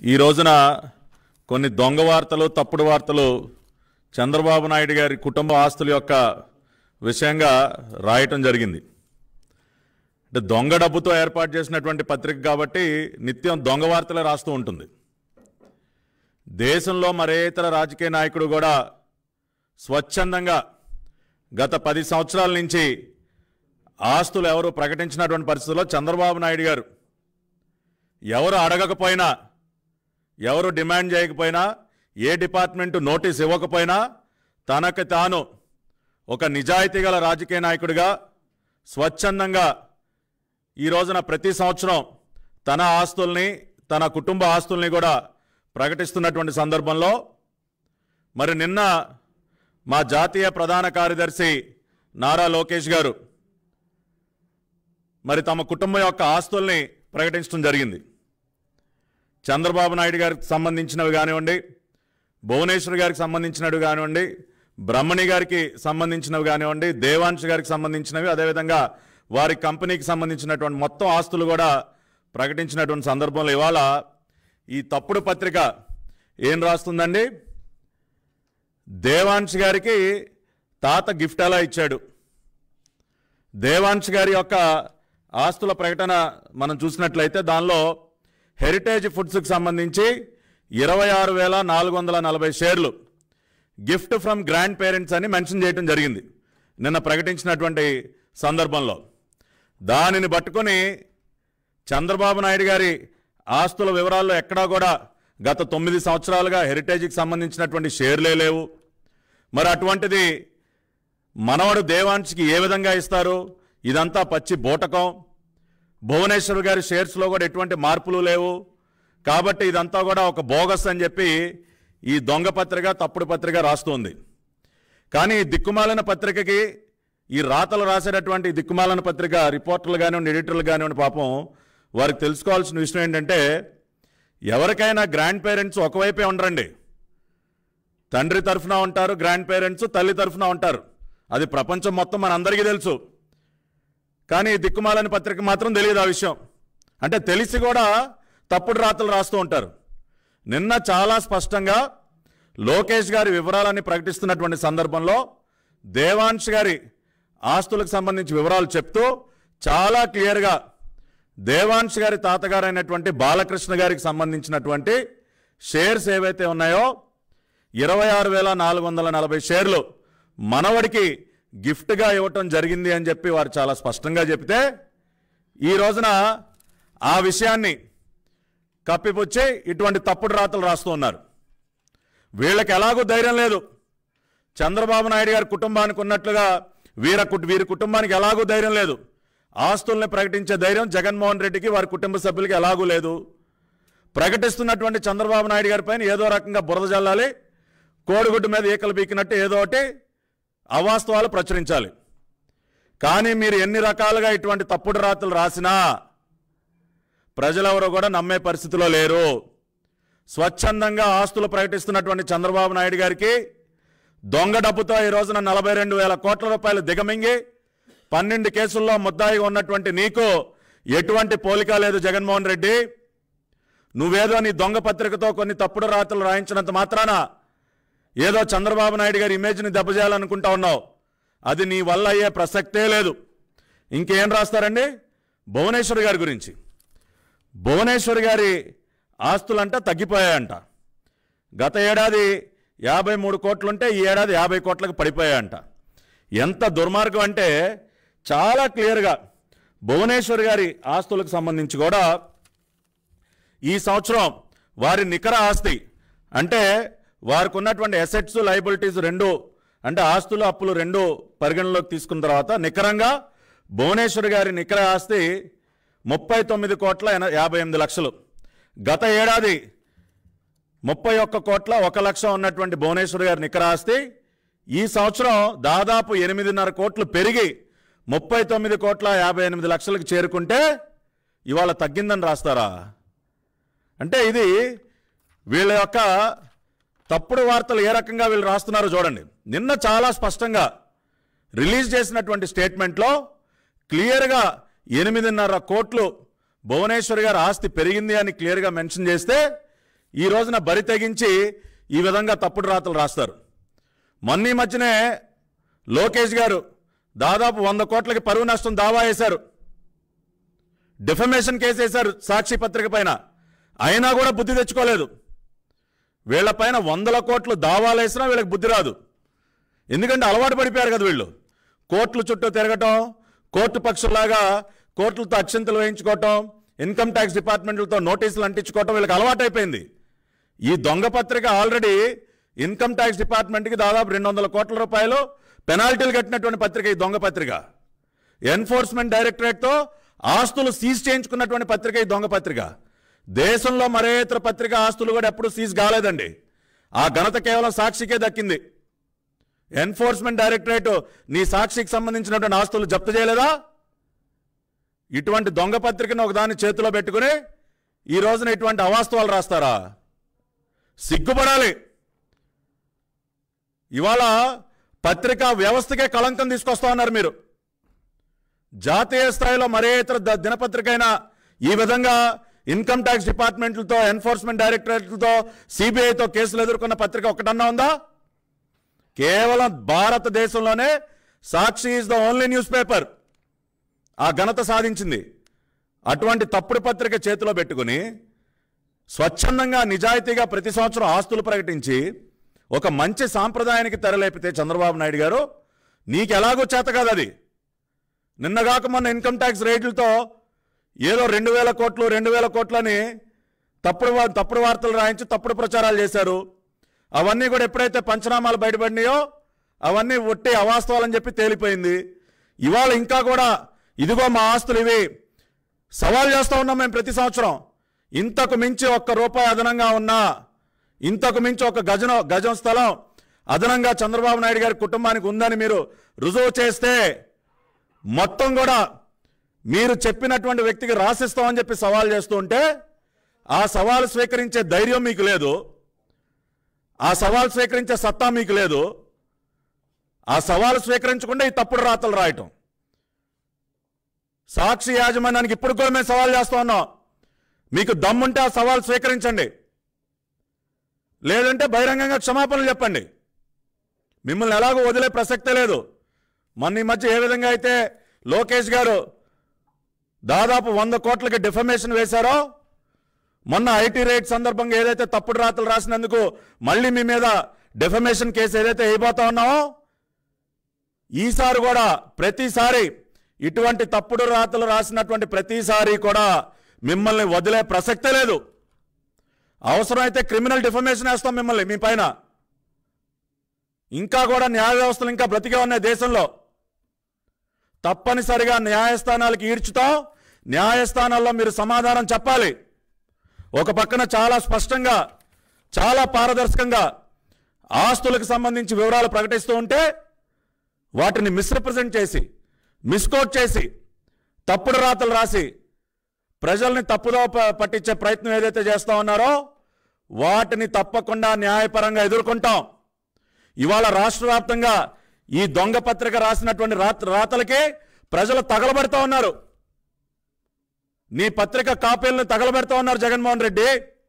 ఈ రోజున కొన్ని దొంగ వార్తలు తప్పుడు వార్తలు చంద్రబాబు నాయుడు గారి కుటుంబ ఆస్తుల యొక్క విషయంగా రాయటం జరిగింది అంటే దొంగ డబ్బుతో ఏర్పాటు చేసినటువంటి పత్రిక కాబట్టి నిత్యం దొంగ వార్తలే రాస్తూ ఉంటుంది దేశంలో మరే ఇతర రాజకీయ నాయకుడు కూడా స్వచ్ఛందంగా గత పది సంవత్సరాల నుంచి ఆస్తులు ఎవరు ప్రకటించినటువంటి పరిస్థితుల్లో చంద్రబాబు నాయుడు గారు ఎవరు అడగకపోయినా ఎవరు డిమాండ్ చేయకపోయినా ఏ డిపార్ట్మెంటు నోటీస్ ఇవ్వకపోయినా తనకు తాను ఒక నిజాయితీ గల రాజకీయ నాయకుడిగా స్వచ్ఛందంగా ఈ రోజున ప్రతి సంవత్సరం తన ఆస్తుల్ని తన కుటుంబ ఆస్తుల్ని కూడా ప్రకటిస్తున్నటువంటి సందర్భంలో మరి నిన్న మా జాతీయ ప్రధాన కార్యదర్శి నారా లోకేష్ గారు మరి తమ కుటుంబం యొక్క ఆస్తుల్ని ప్రకటించడం జరిగింది చంద్రబాబు నాయుడు గారికి సంబంధించినవి కానివ్వండి భువనేశ్వర్ గారికి సంబంధించినవి కానివ్వండి బ్రహ్మణి గారికి సంబంధించినవి కానివ్వండి దేవాంశ్ గారికి సంబంధించినవి అదేవిధంగా వారి కంపెనీకి సంబంధించినటువంటి మొత్తం ఆస్తులు కూడా ప్రకటించినటువంటి సందర్భంలో ఇవాళ ఈ తప్పుడు పత్రిక ఏం రాస్తుందండి దేవాంశ్ గారికి తాత గిఫ్ట్ ఎలా ఇచ్చాడు దేవాంశ్ గారి యొక్క ఆస్తుల ప్రకటన మనం చూసినట్లయితే దానిలో హెరిటేజ్ ఫుడ్స్కి సంబంధించి ఇరవై ఆరు వేల నాలుగు వందల నలభై షేర్లు గిఫ్ట్ ఫ్రమ్ గ్రాండ్ పేరెంట్స్ అని మెన్షన్ చేయడం జరిగింది నిన్న ప్రకటించినటువంటి సందర్భంలో దానిని పట్టుకొని చంద్రబాబు నాయుడు గారి ఆస్తుల వివరాల్లో ఎక్కడా కూడా గత తొమ్మిది సంవత్సరాలుగా హెరిటేజ్కి సంబంధించినటువంటి షేర్లే లేవు మరి అటువంటిది మనవడు దేవాంశ్కి ఏ విధంగా ఇస్తారు ఇదంతా పచ్చి బూటకం భువనేశ్వర్ గారి షేర్స్లో కూడా ఎటువంటి మార్పులు లేవు కాబట్టి ఇదంతా కూడా ఒక బోగస్ అని చెప్పి ఈ దొంగ పత్రిక తప్పుడు పత్రిక రాస్తుంది కానీ ఈ దిక్కుమాలిన పత్రికకి ఈ రాతలు రాసేటటువంటి ఈ దిక్కుమాలిన పత్రిక రిపోర్టర్లు కానివ్వండి ఎడిటర్లు కానివ్వండి పాపం వారికి తెలుసుకోవాల్సిన విషయం ఏంటంటే ఎవరికైనా గ్రాండ్ పేరెంట్స్ ఒకవైపే ఉండరండి తండ్రి తరఫున ఉంటారు గ్రాండ్ పేరెంట్స్ తల్లి తరఫున ఉంటారు అది ప్రపంచం మొత్తం మనందరికీ తెలుసు కానీ ఈ దిక్కుమాలని పత్రిక మాత్రం తెలియదు ఆ విషయం అంటే తెలిసి కూడా తప్పుడు రాతలు రాస్తూ ఉంటారు నిన్న చాలా స్పష్టంగా లోకేష్ గారి వివరాలని ప్రకటిస్తున్నటువంటి సందర్భంలో దేవాంశ్ గారి ఆస్తులకు సంబంధించి వివరాలు చెప్తూ చాలా క్లియర్గా దేవాంశ్ గారి తాతగారు అయినటువంటి బాలకృష్ణ గారికి సంబంధించినటువంటి షేర్స్ ఏవైతే ఉన్నాయో ఇరవై ఆరు వేల నాలుగు వందల నలభై షేర్లు మనవడికి గిఫ్ట్గా ఇవ్వటం జరిగింది అని చెప్పి వారు చాలా స్పష్టంగా చెప్తే ఈ రోజున ఆ విషయాన్ని కప్పిపుచ్చి ఇటువంటి తప్పుడు రాతలు రాస్తూ ఉన్నారు వీళ్ళకి ఎలాగూ ధైర్యం లేదు చంద్రబాబు నాయుడు గారి కుటుంబానికి ఉన్నట్లుగా వీర కుట్- వీరి కుటుంబానికి ఎలాగూ ధైర్యం లేదు ఆస్తుల్ని ప్రకటించే ధైర్యం జగన్మోహన్ రెడ్డికి వారి కుటుంబ సభ్యులకి ఎలాగూ లేదు ప్రకటిస్తున్నటువంటి చంద్రబాబు నాయుడు గారి పైన ఏదో రకంగా బురద జల్లాలి కోడిగుడ్డు మీద ఈకలు బీకినట్టు ఏదో ఒకటి అవాస్తవాలు ప్రచురించాలి కానీ మీరు ఎన్ని రకాలుగా ఇటువంటి తప్పుడు రాతలు రాసినా ప్రజలెవరూ కూడా నమ్మే పరిస్థితిలో లేరు స్వచ్ఛందంగా ఆస్తులు ప్రకటిస్తున్నటువంటి చంద్రబాబు నాయుడు గారికి దొంగ డబ్బుతో ఈ రోజున నలభై రెండు వేల కోట్ల రూపాయలు దిగమింగి పన్నెండు కేసుల్లో ముద్దాయిగా ఉన్నటువంటి నీకు ఎటువంటి పోలిక లేదు జగన్మోహన్ రెడ్డి నువ్వేదో నీ దొంగ పత్రికతో కొన్ని తప్పుడు రాతలు రాయించినంత మాత్రాన ఏదో చంద్రబాబు నాయుడు గారి ఇమేజ్ని దెబ్బచేయాలనుకుంటా ఉన్నావు అది నీ వల్ల అయ్యే ప్రసక్తే లేదు ఇంకేం రాస్తారండి భువనేశ్వర్ గారి గురించి భువనేశ్వర్ గారి ఆస్తులంట తగ్గిపోయాయంట గత ఏడాది యాభై మూడు కోట్లుంటే ఈ ఏడాది యాభై కోట్లకు పడిపోయాయంట ఎంత దుర్మార్గం అంటే చాలా క్లియర్గా భువనేశ్వర్ గారి ఆస్తులకు సంబంధించి కూడా ఈ సంవత్సరం వారి నికర ఆస్తి అంటే వారికి ఉన్నటువంటి అసెట్స్ లైబిలిటీస్ రెండు అంటే ఆస్తులు అప్పులు రెండు పరిగణలోకి తీసుకున్న తర్వాత నికరంగా భువనేశ్వర్ గారి నికర ఆస్తి ముప్పై తొమ్మిది కోట్ల ఎన- యాభై ఎనిమిది లక్షలు గత ఏడాది ముప్పై ఒక్క కోట్ల ఒక లక్ష ఉన్నటువంటి భువనేశ్వర్ గారి నికర ఆస్తి ఈ సంవత్సరం దాదాపు ఎనిమిదిన్నర కోట్లు పెరిగి ముప్పై తొమ్మిది కోట్ల యాభై ఎనిమిది లక్షలకు చేరుకుంటే ఇవాళ తగ్గిందని రాస్తారా అంటే ఇది వీళ్ళ యొక్క తప్పుడు వార్తలు ఏ రకంగా వీళ్ళు రాస్తున్నారో చూడండి నిన్న చాలా స్పష్టంగా రిలీజ్ చేసినటువంటి స్టేట్మెంట్లో క్లియర్గా ఎనిమిదిన్నర కోట్లు భువనేశ్వర్ గారి ఆస్తి పెరిగింది అని క్లియర్గా మెన్షన్ చేస్తే ఈ రోజున బరి తెగించి ఈ విధంగా తప్పుడు రాతలు రాస్తారు మొన్న ఈ మధ్యనే లోకేష్ గారు దాదాపు వంద కోట్లకి పరువు నష్టం దావా వేశారు డిఫమేషన్ కేసు వేశారు సాక్షి పత్రిక పైన అయినా కూడా బుద్ధి తెచ్చుకోలేదు వీళ్ళపైన వందల కోట్లు దావాలు వేసినా వీళ్ళకి బుద్ధి రాదు ఎందుకంటే అలవాటు పడిపోయారు కదా వీళ్ళు కోర్టుల చుట్టూ తిరగటం కోర్టు పక్షులాగా కోర్టులతో అక్షంతలు వేయించుకోవటం ఇన్కమ్ ట్యాక్స్ డిపార్ట్మెంట్లతో నోటీసులు అంటించుకోవటం వీళ్ళకి అలవాటైపోయింది ఈ దొంగ పత్రిక ఆల్రెడీ ఇన్కమ్ ట్యాక్స్ డిపార్ట్మెంట్కి దాదాపు రెండు వందల కోట్ల రూపాయలు పెనాల్టీలు కట్టినటువంటి పత్రిక ఈ దొంగ పత్రిక ఎన్ఫోర్స్మెంట్ డైరెక్టరేట్తో ఆస్తులు సీజ్ చేయించుకున్నటువంటి పత్రిక ఈ దొంగ పత్రిక దేశంలో మరే ఇతర పత్రిక ఆస్తులు కూడా ఎప్పుడు సీజ్ కాలేదండి ఆ ఘనత కేవలం సాక్షికే దక్కింది ఎన్ఫోర్స్మెంట్ డైరెక్టరేట్ నీ సాక్షికి సంబంధించినటువంటి ఆస్తులు జప్తు చేయలేదా ఇటువంటి దొంగ పత్రికను ఒకదాన్ని చేతిలో పెట్టుకుని ఈ రోజున ఇటువంటి అవాస్తవాలు రాస్తారా సిగ్గుపడాలి ఇవాళ పత్రికా వ్యవస్థకే కళంకం తీసుకొస్తా ఉన్నారు మీరు జాతీయ స్థాయిలో మరే ఇతర ద- దినపత్రిక అయినా ఈ విధంగా ఇన్కమ్ ట్యాక్స్ డిపార్ట్మెంట్లతో ఎన్ఫోర్స్మెంట్ డైరెక్టరేట్లతో సిబిఐతో కేసులు ఎదుర్కొన్న పత్రిక ఒకటన్నా ఉందా కేవలం భారతదేశంలోనే Sakshi is the only newspaper ఆ ఘనత సాధించింది అటువంటి తప్పుడు పత్రిక చేతిలో పెట్టుకుని స్వచ్ఛందంగా నిజాయితీగా ప్రతి సంవత్సరం ఆస్తులు ప్రకటించి ఒక మంచి సాంప్రదాయానికి తెరలేపితే చంద్రబాబు నాయుడు గారు నీకు ఎలాగో చేత కాదు అది నిన్నగాక మొన్న ఇన్కమ్ ట్యాక్స్ రేట్లతో ఏదో రెండు వేల కోట్లు రెండు వేల కోట్లని తప్పుడు వా- తప్పుడు వార్తలు రాయించి తప్పుడు ప్రచారాలు చేశారు అవన్నీ కూడా ఎప్పుడైతే పంచనామాలు బయటపడినాయో అవన్నీ ఒట్టి అవాస్తవాలని చెప్పి తేలిపోయింది ఇవాళ ఇంకా కూడా ఇదిగో మా ఆస్తులు ఇవి సవాల్ చేస్తూ ఉన్నాం మేము ప్రతి సంవత్సరం ఇంతకు మించి ఒక్క రూపాయి అదనంగా ఉన్నా ఇంతకు మించి ఒక గజన గజం స్థలం అదనంగా చంద్రబాబు నాయుడు గారి కుటుంబానికి ఉందని మీరు రుజువు చేస్తే మొత్తం కూడా మీరు చెప్పినటువంటి వ్యక్తికి రాసిస్తామని చెప్పి సవాల్ చేస్తూ ఉంటే ఆ సవాలు స్వీకరించే ధైర్యం మీకు లేదు ఆ సవాల్ స్వీకరించే సత్తా మీకు లేదు ఆ సవాలు స్వీకరించకుండా ఈ తప్పుడు రాతలు రాయటం సాక్షి యాజమాన్యానికి ఇప్పుడు కూడా మేము సవాల్ చేస్తా ఉన్నాం మీకు దమ్ముంటే ఆ సవాల్ స్వీకరించండి లేదంటే బహిరంగంగా క్షమాపణలు చెప్పండి మిమ్మల్ని ఎలాగో వదిలే ప్రసక్తే లేదు మొన్న ఈ మధ్య ఏ విధంగా అయితే లోకేష్ గారు దాదాపు వంద కోట్లకి డిఫమేషన్ వేశారో మొన్న ఐటీ రేట్ సందర్భంగా ఏదైతే తప్పుడు రాతలు రాసినందుకు మళ్ళీ మీ మీద డిఫమేషన్ కేసు ఏదైతే వేయబోతా ఉన్నామో ఈసారి కూడా ప్రతిసారి ఇటువంటి తప్పుడు రాతలు రాసినటువంటి ప్రతిసారి కూడా మిమ్మల్ని వదిలే ప్రసక్తే లేదు అవసరమైతే క్రిమినల్ డిఫమేషన్ వేస్తాం మిమ్మల్ని మీ పైన ఇంకా కూడా న్యాయ వ్యవస్థలు ఇంకా బ్రతికే ఉన్నాయి దేశంలో తప్పనిసరిగా న్యాయస్థానాలకు ఈడ్చుతాం న్యాయస్థానాల్లో మీరు సమాధానం చెప్పాలి ఒక పక్కన చాలా స్పష్టంగా చాలా పారదర్శకంగా ఆస్తులకు సంబంధించి వివరాలు ప్రకటిస్తూ ఉంటే వాటిని మిస్రిప్రజెంట్ చేసి మిస్కోట్ చేసి తప్పుడు రాతలు రాసి ప్రజల్ని తప్పుదో ప- పట్టించే ప్రయత్నం ఏదైతే చేస్తా ఉన్నారో వాటిని తప్పకుండా న్యాయపరంగా ఎదుర్కొంటాం ఇవాళ రాష్ట్ర వ్యాప్తంగా ఈ దొంగ పత్రిక రాసినటువంటి రాత రాతలకి ప్రజలు తగలబెడతా ఉన్నారు నీ పత్రిక కాపీలను తగలబెడతా ఉన్నారు జగన్మోహన్ రెడ్డి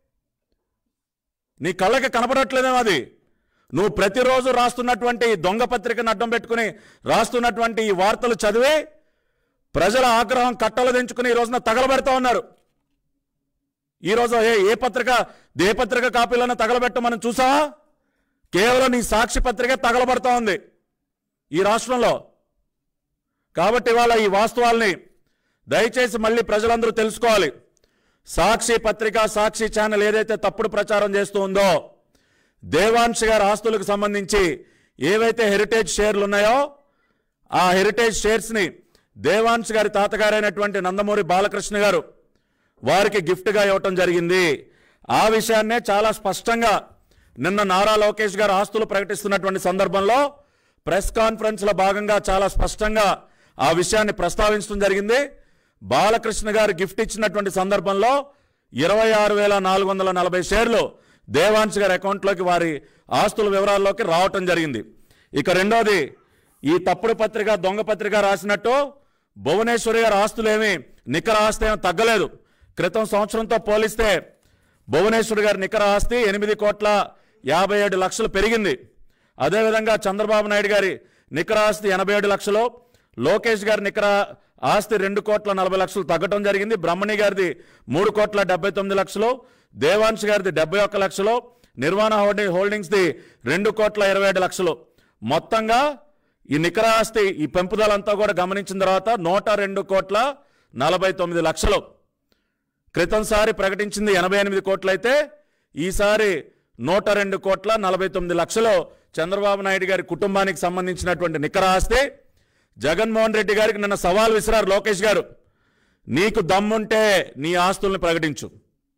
నీ కళ్ళకి కనపడట్లేదేమో అది నువ్వు ప్రతిరోజు రాస్తున్నటువంటి ఈ దొంగ పత్రికను అడ్డం పెట్టుకుని రాస్తున్నటువంటి ఈ వార్తలు చదివి ప్రజల ఆగ్రహం కట్టలు దించుకుని ఈ రోజున తగలబెడతా ఉన్నారు ఈ రోజు ఏ ఏ పత్రిక ఏ పత్రిక కాపీలను తగలబెట్ట మనం చూసావా కేవలం నీ సాక్షి పత్రిక తగలబడతా ఉంది ఈ రాష్ట్రంలో కాబట్టి ఇవాళ ఈ వాస్తవాల్ని దయచేసి మళ్ళీ ప్రజలందరూ తెలుసుకోవాలి సాక్షి పత్రిక సాక్షి ఛానల్ ఏదైతే తప్పుడు ప్రచారం చేస్తూ ఉందో దేవాంశ్ గారి ఆస్తులకు సంబంధించి ఏవైతే హెరిటేజ్ షేర్లు ఉన్నాయో ఆ హెరిటేజ్ షేర్స్ని దేవాంశ్ గారి తాతగారైనటువంటి నందమూరి బాలకృష్ణ గారు వారికి గిఫ్ట్గా ఇవ్వటం జరిగింది ఆ విషయాన్నే చాలా స్పష్టంగా నిన్న నారా లోకేష్ గారు ఆస్తులు ప్రకటిస్తున్నటువంటి సందర్భంలో ప్రెస్ కాన్ఫరెన్స్లో భాగంగా చాలా స్పష్టంగా ఆ విషయాన్ని ప్రస్తావించడం జరిగింది బాలకృష్ణ గారు గిఫ్ట్ ఇచ్చినటువంటి సందర్భంలో ఇరవై ఆరు వేల నాలుగు వందల నలభై షేర్లు దేవాంశ్ గారి అకౌంట్లోకి వారి ఆస్తుల వివరాల్లోకి రావటం జరిగింది ఇక రెండోది ఈ తప్పుడు పత్రిక దొంగ పత్రిక రాసినట్టు భువనేశ్వరి గారి ఆస్తులేమి నికర ఆస్తి ఏమీ తగ్గలేదు క్రితం సంవత్సరంతో పోలిస్తే భువనేశ్వర్ గారి నికర ఆస్తి ఎనిమిది కోట్ల యాభై ఏడు లక్షలు పెరిగింది అదేవిధంగా చంద్రబాబు నాయుడు గారి నికర ఆస్తి ఎనభై ఏడు లక్షలు లోకేష్ గారి నికర ఆస్తి రెండు కోట్ల నలభై లక్షలు తగ్గటం జరిగింది బ్రహ్మణి గారిది మూడు కోట్ల డెబ్బై తొమ్మిది లక్షలు దేవాంశ్ గారిది డెబ్బై ఒక్క లక్షలు నిర్వాణ హోల్డింగ్ హోల్డింగ్స్ది రెండు కోట్ల ఇరవై ఏడు లక్షలు మొత్తంగా ఈ నికర ఆస్తి ఈ పెంపుదలంతా కూడా గమనించిన తర్వాత నూట రెండు కోట్ల నలభై తొమ్మిది లక్షలు క్రితంసారి ప్రకటించింది ఎనభై ఎనిమిది కోట్లయితే ఈసారి నూట రెండు కోట్ల నలభై తొమ్మిది లక్షలు చంద్రబాబు నాయుడు గారి కుటుంబానికి సంబంధించినటువంటి నికర ఆస్తి జగన్మోహన్ రెడ్డి గారికి నిన్న సవాల్ విసిరారు లోకేష్ గారు నీకు దమ్ముంటే నీ ఆస్తుల్ని ప్రకటించు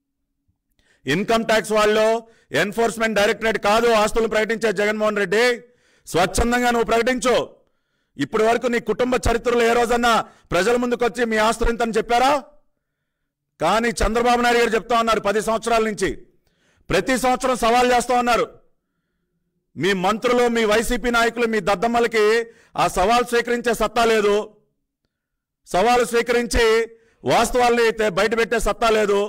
ఇన్కమ్ ట్యాక్స్ వాళ్ళు ఎన్ఫోర్స్మెంట్ డైరెక్టరేట్ కాదు ఆస్తులను ప్రకటించే జగన్మోహన్ రెడ్డి స్వచ్ఛందంగా నువ్వు ప్రకటించు ఇప్పటి వరకు నీ కుటుంబ చరిత్రలో ఏ రోజన్నా ప్రజల ముందుకు వచ్చి మీ ఆస్తులు ఇంతని చెప్పారా కానీ చంద్రబాబు నాయుడు గారు చెప్తా ఉన్నారు పది సంవత్సరాల నుంచి ప్రతి సంవత్సరం సవాల్ చేస్తూ ఉన్నారు మీ మంత్రులు మీ వైసీపీ నాయకులు మీ దద్దమ్మలకి ఆ సవాల్ స్వీకరించే సత్తా లేదు సవాలు స్వీకరించి వాస్తవాల్ని తె- బయటపెట్టే సత్తా లేదు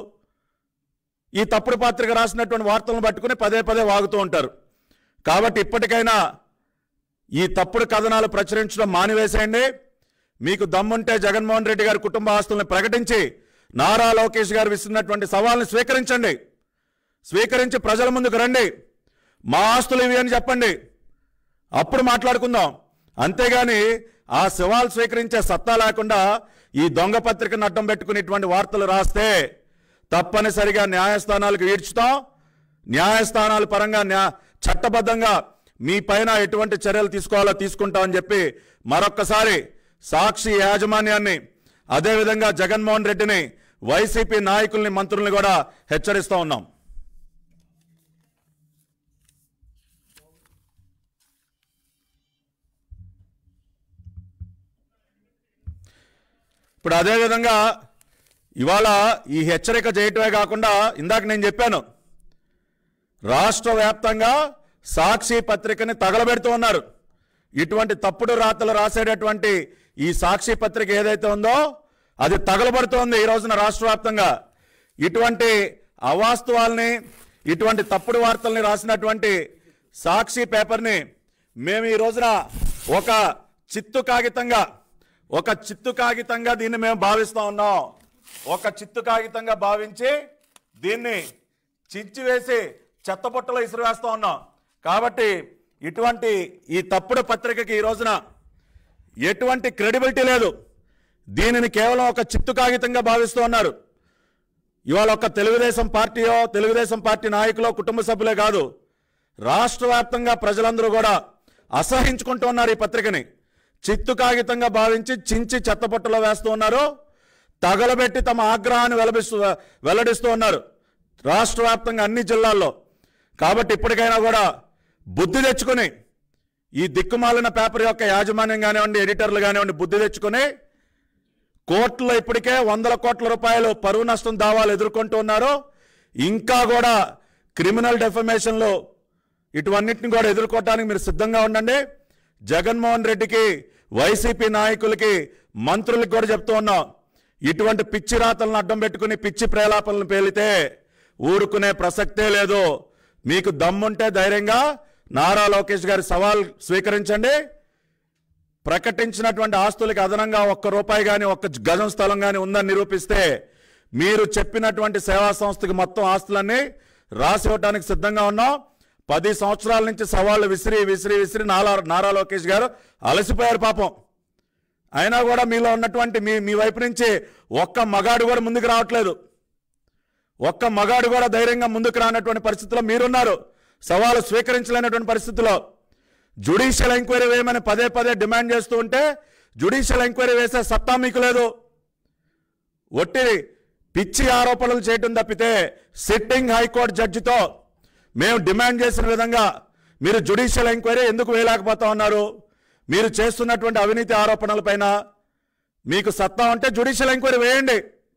ఈ తప్పుడు పత్రిక రాసినటువంటి వార్తలను పట్టుకుని పదే పదే వాగుతూ ఉంటారు కాబట్టి ఇప్పటికైనా ఈ తప్పుడు కథనాలు ప్రచురించడం మానివేసేయండి మీకు దమ్ముంటే జగన్మోహన్ రెడ్డి గారి కుటుంబ ఆస్తుల్ని ప్రకటించి నారా లోకేష్ గారు విసిరినటువంటి సవాల్ని స్వీకరించండి స్వీకరించి ప్రజల ముందుకు రండి మా ఆస్తులు ఇవి అని చెప్పండి అప్పుడు మాట్లాడుకుందాం అంతేగాని ఆ సవాల్ స్వీకరించే సత్తా లేకుండా ఈ దొంగ పత్రికను అడ్డం పెట్టుకునేటువంటి వార్తలు రాస్తే తప్పనిసరిగా న్యాయస్థానాలకు ఈడ్చుతాం న్యాయస్థానాల పరంగా న్యా చట్టబద్ధంగా మీ పైన ఎటువంటి చర్యలు తీసుకోవాలో తీసుకుంటామని చెప్పి మరొక్కసారి సాక్షి యాజమాన్యాన్ని అదేవిధంగా జగన్మోహన్ రెడ్డిని వైసీపీ నాయకుల్ని మంత్రుల్ని కూడా హెచ్చరిస్తూ ఉన్నాం ఇప్పుడు అదేవిధంగా ఇవాళ ఈ హెచ్చరిక చేయటమే కాకుండా ఇందాక నేను చెప్పాను రాష్ట్ర వ్యాప్తంగా సాక్షి పత్రికని తగలబెడుతూ ఉన్నారు ఇటువంటి తప్పుడు రాతలు రాసేటటువంటి ఈ సాక్షి పత్రిక ఏదైతే ఉందో అది తగలబడుతోంది ఈ రోజున రాష్ట్ర వ్యాప్తంగా ఇటువంటి అవాస్తవాల్ని ఇటువంటి తప్పుడు వార్తల్ని రాసినటువంటి సాక్షి పేపర్ని మేము ఈ రోజున ఒక చిత్తు కాగితంగా ఒక చిత్తు కాగితంగా దీన్ని మేము భావిస్తా ఉన్నాం ఒక చిత్తు కాగితంగా భావించి దీన్ని చించివేసి చెత్తబుట్టలో ఇసిరివేస్తా ఉన్నాం కాబట్టి ఇటువంటి ఈ తప్పుడు పత్రికకి ఈ రోజున ఎటువంటి క్రెడిబిలిటీ లేదు దీనిని కేవలం ఒక చిత్తు కాగితంగా భావిస్తూ ఉన్నారు ఇవాళ ఒక తెలుగుదేశం పార్టీయో తెలుగుదేశం పార్టీ నాయకులో కుటుంబ సభ్యులే కాదు రాష్ట్ర వ్యాప్తంగా ప్రజలందరూ కూడా అసహించుకుంటూ ఉన్నారు ఈ పత్రికని చిత్తు కాగితంగా భావించి చించి చెత్తబుట్టలో వేస్తూ ఉన్నారు తగలబెట్టి తమ ఆగ్రహాన్ని వెలబిస్తూ వెల్లడిస్తూ ఉన్నారు రాష్ట్ర వ్యాప్తంగా అన్ని జిల్లాల్లో కాబట్టి ఇప్పటికైనా కూడా బుద్ధి తెచ్చుకొని ఈ దిక్కుమాలిన పేపర్ యొక్క యాజమాన్యం కానివ్వండి ఎడిటర్లు కానివ్వండి బుద్ధి తెచ్చుకొని కోర్టులో ఇప్పటికే వందల కోట్ల రూపాయలు పరువు నష్టం దావాలు ఎదుర్కొంటూ ఉన్నారు ఇంకా కూడా క్రిమినల్ డెఫమేషన్లో ఇటువన్నిటిని కూడా ఎదుర్కోవటానికి మీరు సిద్ధంగా ఉండండి జగన్మోహన్ రెడ్డికి వైసీపీ నాయకులకి మంత్రులకు కూడా చెప్తూ ఉన్నాం ఇటువంటి పిచ్చి రాతలను అడ్డం పెట్టుకుని పిచ్చి ప్రేలాపనలు పేలితే ఊరుకునే ప్రసక్తే లేదు మీకు దమ్ముంటే ధైర్యంగా నారా లోకేష్ గారి సవాల్ స్వీకరించండి ప్రకటించినటువంటి ఆస్తులకి అదనంగా ఒక్క రూపాయి కానీ ఒక్క గజం స్థలం కానీ ఉందని నిరూపిస్తే మీరు చెప్పినటువంటి సేవా సంస్థకి మొత్తం ఆస్తులన్నీ రాసి ఇవ్వడానికి సిద్ధంగా ఉన్నాం పది సంవత్సరాల నుంచి సవాళ్ళు విసిరి విసిరి విసిరి నారా నారా లోకేష్ గారు అలసిపోయారు పాపం అయినా కూడా మీలో ఉన్నటువంటి మీ మీ వైపు నుంచి ఒక్క మగాడు కూడా ముందుకు రావట్లేదు ఒక్క మగాడు కూడా ధైర్యంగా ముందుకు రానటువంటి పరిస్థితిలో మీరున్నారు సవాలు స్వీకరించలేనటువంటి పరిస్థితిలో జుడిషియల్ ఎంక్వైరీ వేయమని పదే పదే డిమాండ్ చేస్తూ ఉంటే జుడిషియల్ ఎంక్వైరీ వేసే సత్తా మీకు లేదు ఒట్టి పిచ్చి ఆరోపణలు చేయటం తప్పితే సిట్టింగ్ హైకోర్టు జడ్జితో మేము డిమాండ్ చేసిన విధంగా మీరు జుడిషియల్ ఎంక్వైరీ ఎందుకు వేయలేకపోతా ఉన్నారు మీరు చేస్తున్నటువంటి అవినీతి ఆరోపణలపైన మీకు సత్తా ఉంటే జుడిషియల్ ఎంక్వైరీ వేయండి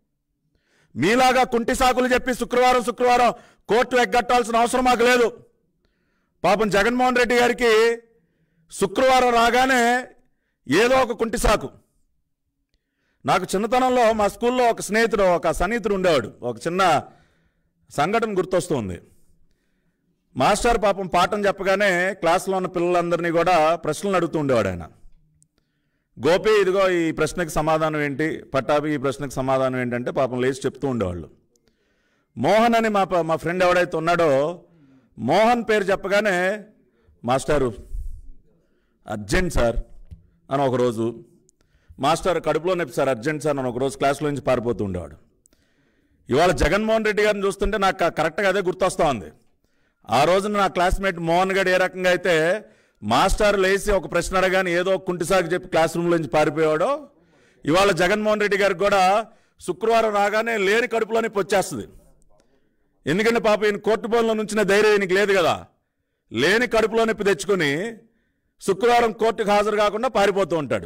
మీలాగా కుంటి సాకులు చెప్పి శుక్రవారం శుక్రవారం కోర్టు ఎగ్గట్టాల్సిన అవసరం మాకు లేదు పాపం జగన్మోహన్ రెడ్డి గారికి శుక్రవారం రాగానే ఏదో ఒక కుంటి సాకు నాకు చిన్నతనంలో మా స్కూల్లో ఒక స్నేహితుడు ఒక సన్నిహితుడు ఉండేవాడు ఒక చిన్న సంఘటన గుర్తొస్తుంది మాస్టర్ పాపం పాఠం చెప్పగానే క్లాస్లో ఉన్న పిల్లలందరినీ కూడా ప్రశ్నలు అడుగుతూ ఉండేవాడు ఆయన గోపి ఇదిగో ఈ ప్రశ్నకి సమాధానం ఏంటి పట్టాభి ఈ ప్రశ్నకి సమాధానం ఏంటంటే పాపం లేచి చెప్తూ ఉండేవాళ్ళు మోహన్ అని మా ప- మా ఫ్రెండ్ ఎవడైతే ఉన్నాడో మోహన్ పేరు చెప్పగానే మాస్టారు అర్జెంట్ సార్ అని ఒకరోజు మాస్టర్ కడుపులో నొప్పి సార్ అర్జెంట్ సార్ అని ఒకరోజు క్లాస్లో నుంచి పారిపోతూ ఉండేవాడు ఇవాళ జగన్మోహన్ రెడ్డి గారిని చూస్తుంటే నాకు క- కరెక్ట్గా అదే గుర్తొస్తా ఉంది ఆ రోజున నా క్లాస్మేట్ మోహన్ గడ్ ఏ రకంగా అయితే మాస్టర్ లేచి ఒక ప్రశ్న అడగానే ఏదో ఒక కుంటిసాకు చెప్పి క్లాస్ రూమ్లో నుంచి పారిపోయాడో ఇవాళ జగన్మోహన్ రెడ్డి గారికి కూడా శుక్రవారం రాగానే లేని కడుపులో నొప్పి వచ్చేస్తుంది ఎందుకంటే పాప ఈయన కోర్టు బోన్లో నుంచిన ధైర్యం ఈయనకి లేదు కదా లేని కడుపులో నొప్పి తెచ్చుకొని శుక్రవారం కోర్టుకు హాజరు కాకుండా పారిపోతూ ఉంటాడు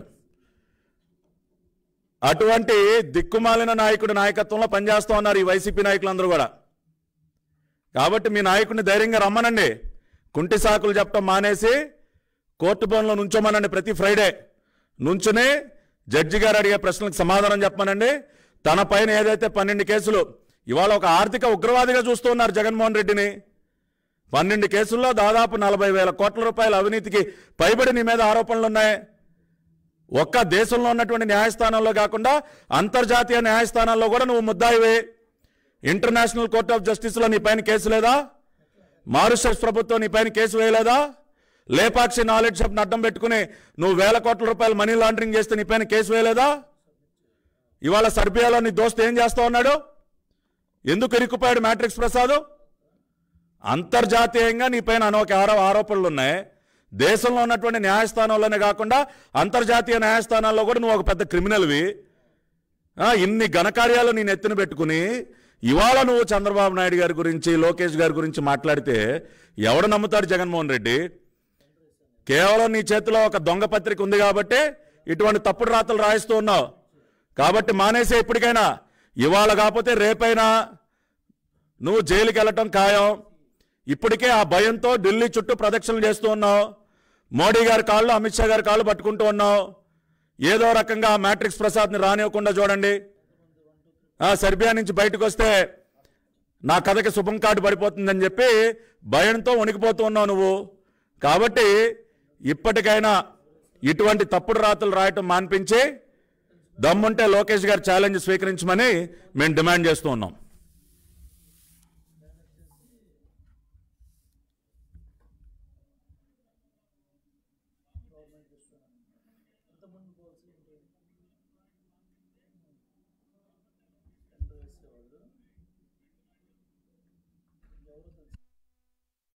అటువంటి దిక్కుమాలిన నాయకుడి నాయకత్వంలో పనిచేస్తూ ఉన్నారు ఈ వైసీపీ నాయకులందరూ కూడా కాబట్టి మీ నాయకుడిని ధైర్యంగా రమ్మనండి కుంటి సాకులు చెప్పడం మానేసి కోర్టు భవన్లో నుంచోమనండి ప్రతి ఫ్రైడే నుంచుని జడ్జి గారు అడిగే ప్రశ్నలకు సమాధానం చెప్పమనండి తన పైన ఏదైతే పన్నెండు కేసులు ఇవాళ ఒక ఆర్థిక ఉగ్రవాదిగా చూస్తూ ఉన్నారు జగన్మోహన్ రెడ్డిని పన్నెండు కేసుల్లో దాదాపు నలభై వేల కోట్ల రూపాయల అవినీతికి పైబడి నీ మీద ఆరోపణలు ఉన్నాయి ఒక్క దేశంలో ఉన్నటువంటి న్యాయస్థానంలో కాకుండా అంతర్జాతీయ న్యాయస్థానాల్లో కూడా నువ్వు ముద్దాయివే ఇంటర్నేషనల్ కోర్ట్ ఆఫ్ జస్టిస్లో నీ పైన కేసు లేదా మారిషస్ ప్రభుత్వం నీ పైన కేసు వేయలేదా లేపాక్షి నాలెడ్జ్ షాప్ని అడ్డం పెట్టుకుని నువ్వు వేల కోట్ల రూపాయలు మనీ లాండరింగ్ చేస్తే నీ పైన కేసు వేయలేదా ఇవాళ సర్బియాలో నీ దోస్తు ఏం చేస్తా ఉన్నాడు ఎందుకు ఇరుక్కుపోయాడు మ్యాట్రిక్స్ ప్రసాద్ అంతర్జాతీయంగా నీ పైన అనేక ఆరో ఆరోపణలు ఉన్నాయి దేశంలో ఉన్నటువంటి న్యాయస్థానంలోనే కాకుండా అంతర్జాతీయ న్యాయస్థానాల్లో కూడా నువ్వు ఒక పెద్ద క్రిమినల్వి ఆ, ఇన్ని ఘనకార్యాలు నేను ఎత్తున పెట్టుకుని ఇవాళ నువ్వు చంద్రబాబు నాయుడు గారి గురించి లోకేష్ గారి గురించి మాట్లాడితే ఎవడు నమ్ముతాడు జగన్మోహన్ రెడ్డి కేవలం నీ చేతిలో ఒక దొంగ పత్రిక ఉంది కాబట్టి ఇటువంటి తప్పుడు రాతలు రాయిస్తూ ఉన్నావు కాబట్టి మానేసే ఇప్పటికైనా ఇవాళ కాకపోతే రేపైనా నువ్వు జైలుకి వెళ్ళటం ఖాయం ఇప్పటికే ఆ భయంతో ఢిల్లీ చుట్టూ ప్రదక్షిణలు చేస్తూ ఉన్నావు మోడీ గారి కాళ్ళు అమిత్ షా గారి కాళ్ళు పట్టుకుంటూ ఉన్నావు ఏదో రకంగా ఆ మ్యాట్రిక్స్ ప్రసాద్ని రానివ్వకుండా చూడండి ఆ సెర్బియా నుంచి బయటకు వస్తే నా కథకి శుభం కార్డు పడిపోతుందని చెప్పి భయంతో వణికిపోతూ ఉన్నావు నువ్వు కాబట్టి ఇప్పటికైనా ఇటువంటి తప్పుడు రాతలు రాయటం మాన్పించి దమ్ముంటే లోకేష్ గారు ఛాలెంజ్ స్వీకరించమని మేము డిమాండ్ చేస్తూ ఉన్నాం